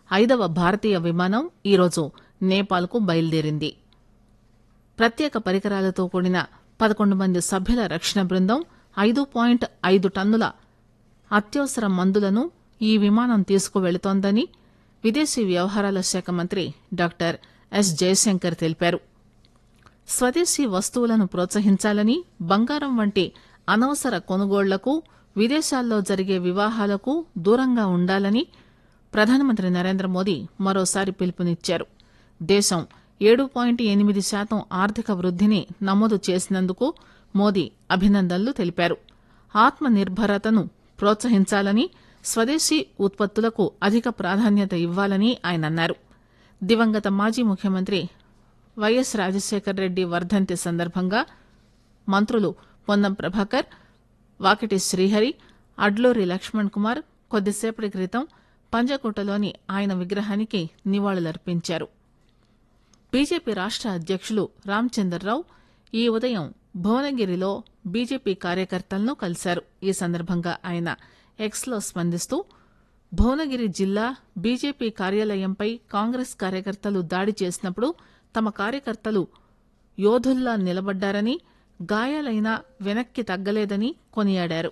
ఐదవ భారతీయ విమానం ఈరోజు నేపాల్కు బయలుదేరింది ప్రత్యేక పరికరాలతో కూడిన పదకొండు మంది సభ్యుల రక్షణ బృందం ఐదు పాయింట్ ఐదు టన్నుల అత్యవసర మందులను ఈ విమానం తీసుకువెళుతోందని విదేశీ వ్యవహారాల శాఖ మంత్రి డాక్టర్ ఎస్ జయశంకర్ తెలిపారు స్వదేశీ వస్తువులను ప్రోత్సహించాలని బంగారం వంటి అనవసర కొనుగోళ్లకు విదేశాల్లో జరిగే వివాహాలకు దూరంగా ఉండాలని ప్రధానమంత్రి నరేంద్ర మోదీ మరోసారి పిలుపునిచ్చారు దేశం ఏడు పాయింట్ ఎనిమిది శాతం ఆర్థిక వృద్ధిని నమోదు చేసినందుకు మోదీ అభినందనలు తెలిపారు ఆత్మ నిర్భరతను ప్రోత్సహించాలని స్వదేశీ ఉత్పత్తులకు అధిక ప్రాధాన్యత ఇవ్వాలని ఆయన అన్నారు దివంగత మాజీ ముఖ్యమంత్రి వైఎస్ రాజశేఖర రెడ్డి వర్ధంతి సందర్భంగా మంత్రులు పొన్నం ప్రభాకర్ వాకిటి శ్రీహరి అడ్లూరి లక్ష్మణ్ కుమార్ కొద్దిసేపటి క్రితం పంజకోటలోని ఆయన విగ్రహానికి నివాళులర్పించారు బీజేపీ రాష్ట అధ్యక్షులు రామచందర్రావు ఈ ఉదయం భువనగిరిలో బీజేపీ కార్యకర్తలను కలిశారు ఈ సందర్భంగా ఆయన ఎక్స్లో స్పందిస్తూ భువనగిరి జిల్లా బీజేపీ కార్యాలయంపై కాంగ్రెస్ కార్యకర్తలు దాడి చేసినప్పుడు తమ కార్యకర్తలు యోధుల్లా నిలబడ్డారని గాయాలైనా వెనక్కి తగ్గలేదని కొనియాడారు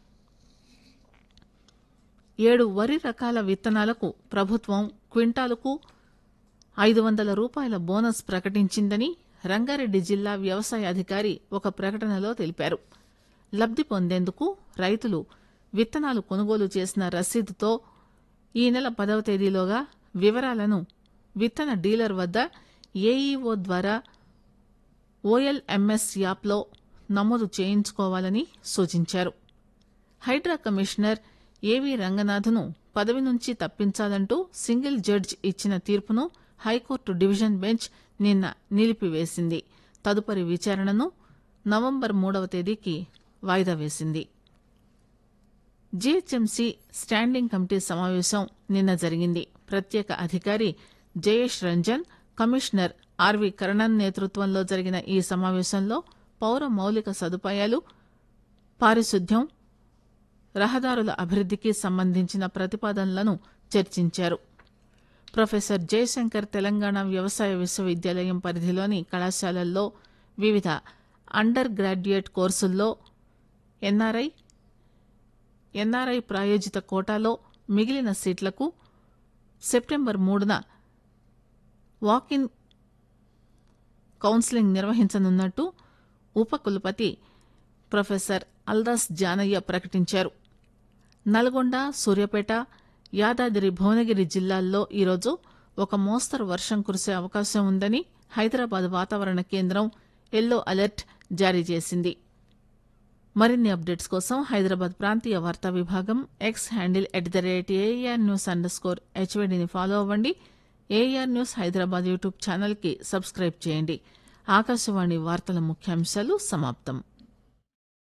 ఏడు వరి రకాల విత్తనాలకు ప్రభుత్వం క్వింటాలకు ఐదు వందల రూపాయల బోనస్ ప్రకటించిందని రంగారెడ్డి జిల్లా వ్యవసాయ అధికారి ఒక ప్రకటనలో తెలిపారు లబ్ది పొందేందుకు రైతులు విత్తనాలు కొనుగోలు చేసిన రసీదుతో ఈ నెల పదవ తేదీలోగా వివరాలను విత్తన డీలర్ వద్ద ఏఈఓ ద్వారా ఓఎల్ఎంఎస్ యాప్లో నమోదు చేయించుకోవాలని సూచించారు హైడ్రా కమిషనర్ ఏవి రంగనాథ్ను పదవి నుంచి తప్పించాలంటూ సింగిల్ జడ్జి ఇచ్చిన తీర్పును హైకోర్టు డివిజన్ బెంచ్ నిన్న నిలిపివేసింది తదుపరి విచారణను నవంబర్ మూడవ తేదీకి వాయిదా వేసింది జీహెచ్ఎంసీ స్టాండింగ్ కమిటీ సమావేశం నిన్న జరిగింది ప్రత్యేక అధికారి జయేష్ రంజన్ కమిషనర్ ఆర్వి కరణన్ నేతృత్వంలో జరిగిన ఈ సమావేశంలో పౌర మౌలిక సదుపాయాలు పారిశుద్ధ్యం రహదారుల అభివృద్దికి సంబంధించిన ప్రతిపాదనలను చర్చించారు ప్రొఫెసర్ జయశంకర్ తెలంగాణ వ్యవసాయ విశ్వవిద్యాలయం పరిధిలోని కళాశాలల్లో వివిధ అండర్ గ్రాడ్యుయేట్ కోర్సుల్లో ఎన్ఆర్ఐ ఎన్ఆర్ఐ ప్రాయోజిత కోటాలో మిగిలిన సీట్లకు సెప్టెంబర్ మూడున వాకిన్ కౌన్సిలింగ్ నిర్వహించనున్నట్టు ఉపకులపతి ప్రొఫెసర్ అల్దాస్ జానయ్య ప్రకటించారు నల్గొండ సూర్యాపేట యాదాద్రి భువనగిరి జిల్లాల్లో ఈరోజు ఒక మోస్తరు వర్షం కురిసే అవకాశం ఉందని హైదరాబాద్ వాతావరణ కేంద్రం ఎల్లో అలర్ట్ జారీ చేసింది మరిన్ని అప్డేట్స్ కోసం హైదరాబాద్ ప్రాంతీయ వార్తా విభాగం X handle at the rate AIR news underscore స్కోర్ హెచ్వైడిని ఫాలో అవ్వండి ఏఆర్ న్యూస్ హైదరాబాద్ యూట్యూబ్ ఛానల్కి సబ్స్క్రైబ్ చేయండి ఆకాశవాణి వార్తల ముఖ్యాంశాలు సమాప్తం